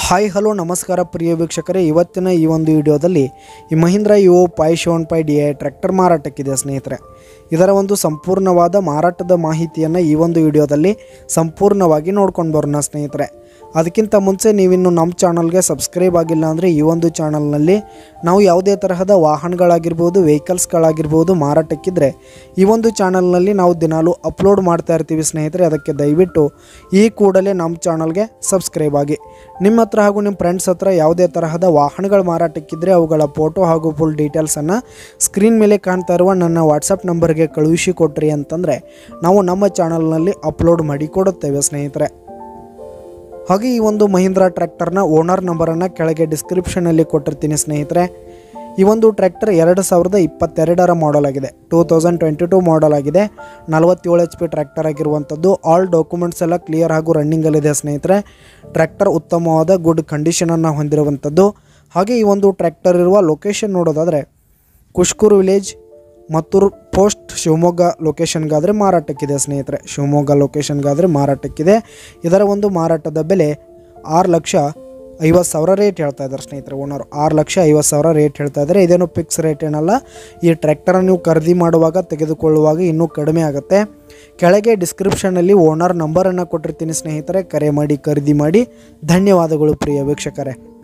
hi hello ನಮಸ್ಕಾರ ಪ್ರಿಯ ವೀಕ್ಷಕರೇ ಇವತ್ತಿನ ಈ ಒಂದು ವಿಡಿಯೋದಲ್ಲಿ ಈ ಮಹೀಂದ್ರ ಯು ಪೈ ಶೋನ್ ಪೈ ಡಿ ಐ ಟ್ರ್ಯಾಕ್ಟರ್ ಮಾರಾಟಕ್ಕಿದೆ ಸ್ನೇಹಿತರೆ ಇದರ ಒಂದು ಸಂಪೂರ್ಣವಾದ ಮಾರಾಟದ ಮಾಹಿತಿಯನ್ನು ಈ ಒಂದು ವಿಡಿಯೋದಲ್ಲಿ ಸಂಪೂರ್ಣವಾಗಿ ನೋಡ್ಕೊಂಡು ಬರೋಣ ಸ್ನೇಹಿತರೆ ಅದಕ್ಕಿಂತ ಮುಂಚೆ ನೀವಿನ್ನು ನಮ್ಮ ಚಾನಲ್ಗೆ ಸಬ್ಸ್ಕ್ರೈಬ್ ಆಗಿಲ್ಲ ಅಂದರೆ ಈ ಒಂದು ಚಾನಲ್ನಲ್ಲಿ ನಾವು ಯಾವುದೇ ತರಹದ ವಾಹನಗಳಾಗಿರ್ಬೋದು ವೆಹಿಕಲ್ಸ್ಗಳಾಗಿರ್ಬೋದು ಮಾರಾಟಕ್ಕಿದ್ರೆ ಈ ಒಂದು ಚಾನಲ್ನಲ್ಲಿ ನಾವು ದಿನಾಲೂ ಅಪ್ಲೋಡ್ ಮಾಡ್ತಾ ಇರ್ತೀವಿ ಸ್ನೇಹಿತರೆ ಅದಕ್ಕೆ ದಯವಿಟ್ಟು ಈ ಕೂಡಲೇ ನಮ್ಮ ಚಾನಲ್ಗೆ ಸಬ್ಸ್ಕ್ರೈಬ್ ಆಗಿ ನಿಮ್ಮ ಹತ್ರ ಹಾಗೂ ನಿಮ್ಮ ಫ್ರೆಂಡ್ಸ್ ಹತ್ರ ಯಾವುದೇ ತರಹದ ವಾಹನಗಳು ಮಾರಾಟಕ್ಕಿದ್ರೆ ಅವುಗಳ ಫೋಟೋ ಹಾಗೂ ಫುಲ್ ಡೀಟೇಲ್ಸನ್ನು ಸ್ಕ್ರೀನ್ ಮೇಲೆ ಕಾಣ್ತಾ ಇರುವ ನನ್ನ ವಾಟ್ಸಪ್ ನಂಬರ್ಗೆ ಕಳುಹಿಸಿ ಕೊಟ್ರಿ ಅಂತಂದರೆ ನಾವು ನಮ್ಮ ಚಾನಲ್ನಲ್ಲಿ ಅಪ್ಲೋಡ್ ಮಾಡಿ ಕೊಡುತ್ತೇವೆ ಸ್ನೇಹಿತರೆ ಹಾಗೆ ಈ ಒಂದು ಮಹೀಂದ್ರ ಟ್ರ್ಯಾಕ್ಟರ್ನ ಓನರ್ ನಂಬರನ್ನು ಕೆಳಗೆ ಡಿಸ್ಕ್ರಿಪ್ಷನಲ್ಲಿ ಕೊಟ್ಟಿರ್ತೀನಿ ಸ್ನೇಹಿತರೆ ಈ ಒಂದು ಟ್ರ್ಯಾಕ್ಟರ್ ಎರಡು ಸಾವಿರದ ಇಪ್ಪತ್ತೆರಡರ ಮಾಡಲ್ ಆಗಿದೆ two thousand twenty two model ಆಗಿದೆ ನಲವತ್ತೇಳು ಎಚ್ ಪಿ ಟ್ರ್ಯಾಕ್ಟರ್ ಆಗಿರುವಂಥದ್ದು ಆಲ್ ಡಾಕ್ಯುಮೆಂಟ್ಸ್ ಎಲ್ಲ ಕ್ಲಿಯರ್ ಹಾಗೂ ರನ್ನಿಂಗಲ್ಲಿದೆ ಸ್ನೇಹಿತರೆ ಟ್ರ್ಯಾಕ್ಟರ್ ಉತ್ತಮವಾದ ಗುಡ್ ಕಂಡೀಷನನ್ನು ಹೊಂದಿರುವಂಥದ್ದು ಹಾಗೆ ಈ ಒಂದು ಟ್ರ್ಯಾಕ್ಟರ್ ಇರುವ ಲೊಕೇಶನ್ ನೋಡೋದಾದರೆ ಕುಷ್ಕೂರು ವಿಲೇಜ್ ಮತ್ತೂರು ಪೋಸ್ಟ್ ಶಿವಮೊಗ್ಗ ಲೊಕೇಶನ್ಗಾದರೆ ಮಾರಾಟಕ್ಕಿದೆ ಸ್ನೇಹಿತರೆ ಶಿವಮೊಗ್ಗ ಲೊಕೇಶನ್ಗಾದರೆ ಮಾರಾಟಕ್ಕಿದೆ ಇದರ ಒಂದು ಮಾರಾಟದ ಬೆಲೆ ಆರು ಲಕ್ಷ ಐವತ್ತು ಸಾವಿರ ರೇಟ್ ಹೇಳ್ತಾ ಇದ್ದಾರೆ ಸ್ನೇಹಿತರೆ ಓನರ್ ಆರು ಲಕ್ಷ ಐವತ್ತು ಸಾವಿರ ರೇಟ್ ಹೇಳ್ತಾ ಇದ್ದಾರೆ ಇದೇನು ಫಿಕ್ಸ್ ರೇಟ್ ಏನಲ್ಲ ಈ ಟ್ರ್ಯಾಕ್ಟರನ್ನು ನೀವು ಖರೀದಿ ಮಾಡುವಾಗ ತೆಗೆದುಕೊಳ್ಳುವಾಗ ಇನ್ನೂ ಕಡಿಮೆ ಆಗುತ್ತೆ ಕೆಳಗೆ ಡಿಸ್ಕ್ರಿಪ್ಷನಲ್ಲಿ ಓನರ್ ನಂಬರನ್ನು ಕೊಟ್ಟಿರ್ತೀನಿ ಸ್ನೇಹಿತರೆ ಕರೆ ಮಾಡಿ ಖರೀದಿ ಮಾಡಿ ಧನ್ಯವಾದಗಳು ಪ್ರಿಯ ವೀಕ್ಷಕರೇ